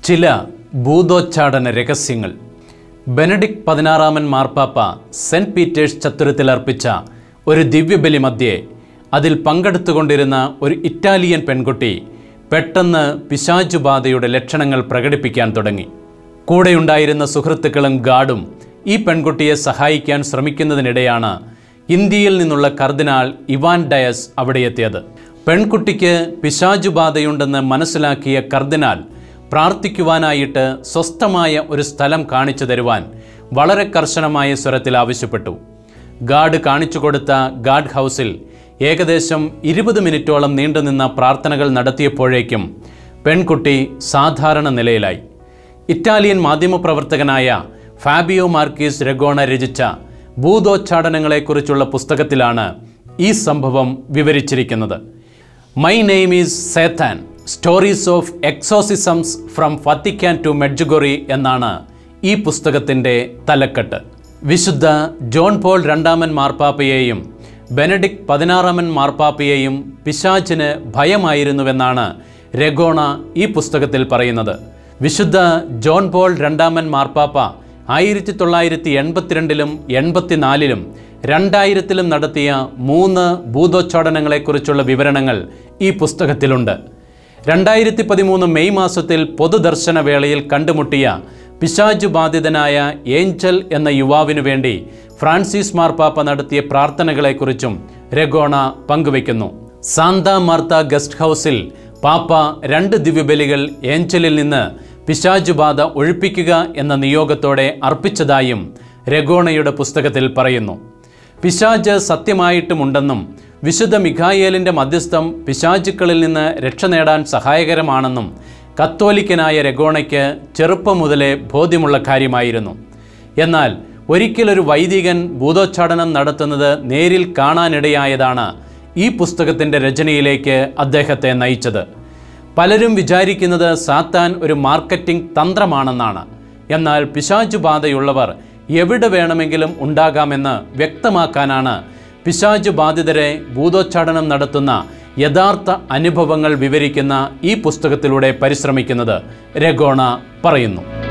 ചില ഭൂതോച്ചാടന രഹസ്യങ്ങൾ ബെനഡിക്ട് പതിനാറാമൻ മാർപ്പാപ്പ സെൻറ്റ് പീറ്റേഴ്സ് ചത്തുരത്തിൽ അർപ്പിച്ച ഒരു ദിവ്യബലി മധ്യേ അതിൽ പങ്കെടുത്തുകൊണ്ടിരുന്ന ഒരു ഇറ്റാലിയൻ പെൺകുട്ടി പെട്ടെന്ന് പിശാചുബാധയുടെ ലക്ഷണങ്ങൾ പ്രകടിപ്പിക്കാൻ തുടങ്ങി കൂടെയുണ്ടായിരുന്ന സുഹൃത്തുക്കളും ഗാർഡും ഈ പെൺകുട്ടിയെ സഹായിക്കാൻ ശ്രമിക്കുന്നതിനിടെയാണ് ഇന്ത്യയിൽ നിന്നുള്ള കർദിനാൾ ഇവാൻ ഡയസ് അവിടെ എത്തിയത് പെൺകുട്ടിക്ക് പിശാചുബാധയുണ്ടെന്ന് മനസ്സിലാക്കിയ കർദിനാൾ പ്രാർത്ഥിക്കുവാനായിട്ട് സ്വസ്ഥമായ ഒരു സ്ഥലം കാണിച്ചു തരുവാൻ വളരെ കർശനമായ സ്വരത്തിൽ ആവശ്യപ്പെട്ടു ഗാർഡ് കാണിച്ചു കൊടുത്ത ഗാർഡ് ഹൗസിൽ ഏകദേശം ഇരുപത് മിനിറ്റോളം നീണ്ടുനിന്ന പ്രാർത്ഥനകൾ നടത്തിയപ്പോഴേക്കും പെൺകുട്ടി സാധാരണ നിലയിലായി ഇറ്റാലിയൻ മാധ്യമപ്രവർത്തകനായ ഫാബിയോ മാർക്കീസ് രഗോണ രചിച്ച ഭൂതോച്ചാടനങ്ങളെക്കുറിച്ചുള്ള പുസ്തകത്തിലാണ് ഈ സംഭവം വിവരിച്ചിരിക്കുന്നത് my name is Satan stories of exorcisms from Vatican to Medjugorje എന്നാണ് ഈ പുസ്തകത്തിൻ്റെ തലക്കെട്ട് വിശുദ്ധ ജോൺ പോൾ രണ്ടാമൻ മാർപ്പാപ്പയെയും ബെനഡിക്ട് പതിനാറാമൻ മാർപ്പാപ്പയെയും പിശാച്ചിന് ഭയമായിരുന്നുവെന്നാണ് രഗോണ ഈ പുസ്തകത്തിൽ പറയുന്നത് വിശുദ്ധ ജോൺ പോൾ രണ്ടാമൻ മാർപ്പാപ്പ ആയിരത്തി തൊള്ളായിരത്തി എൺപത്തിരണ്ടിലും എൺപത്തിനാലിലും രണ്ടായിരത്തിലും നടത്തിയ മൂന്ന് ഭൂതോച്ചാടനങ്ങളെക്കുറിച്ചുള്ള വിവരണങ്ങൾ ഈ പുസ്തകത്തിലുണ്ട് രണ്ടായിരത്തി പതിമൂന്ന് മെയ് മാസത്തിൽ പൊതുദർശന വേളയിൽ കണ്ടുമുട്ടിയ പിശാചു ബാധിതനായ ഏഞ്ചൽ എന്ന യുവാവിനു വേണ്ടി ഫ്രാൻസിസ് മാർപ്പാപ്പ നടത്തിയ പ്രാർത്ഥനകളെക്കുറിച്ചും രഗോണ പങ്കുവയ്ക്കുന്നു സാന്ത മാർത്ത ഗസ്റ്റ് ഹൗസിൽ പാപ്പ രണ്ട് ദിവ്യബലികൾ ഏഞ്ചലിൽ നിന്ന് പിശാചുബാധ ഒഴിപ്പിക്കുക എന്ന നിയോഗത്തോടെ അർപ്പിച്ചതായും രഗോണയുടെ പുസ്തകത്തിൽ പറയുന്നു പിശാജ് സത്യമായിട്ടുമുണ്ടെന്നും വിശുദ്ധ മിഖായേലിൻ്റെ മധ്യസ്ഥം പിശാചുക്കളിൽ നിന്ന് രക്ഷ നേടാൻ സഹായകരമാണെന്നും കത്തോലിക്കനായ രഗോണയ്ക്ക് ചെറുപ്പം മുതലേ ബോധ്യമുള്ള കാര്യമായിരുന്നു എന്നാൽ ഒരിക്കലൊരു വൈദികൻ ഭൂതോച്ചാടനം നടത്തുന്നത് നേരിൽ കാണാനിടയായതാണ് ഈ പുസ്തകത്തിൻ്റെ രചനയിലേക്ക് അദ്ദേഹത്തെ നയിച്ചത് പലരും വിചാരിക്കുന്നത് സാത്താൻ ഒരു മാർക്കറ്റിംഗ് തന്ത്രമാണെന്നാണ് എന്നാൽ പിശാചുബാധയുള്ളവർ എവിടെ വേണമെങ്കിലും ഉണ്ടാകാമെന്ന് വ്യക്തമാക്കാനാണ് പിശാചു ബാധിതരെ ഭൂതോച്ചാടനം നടത്തുന്ന യഥാർത്ഥ അനുഭവങ്ങൾ വിവരിക്കുന്ന ഈ പുസ്തകത്തിലൂടെ പരിശ്രമിക്കുന്നത് രഗോണ പറയുന്നു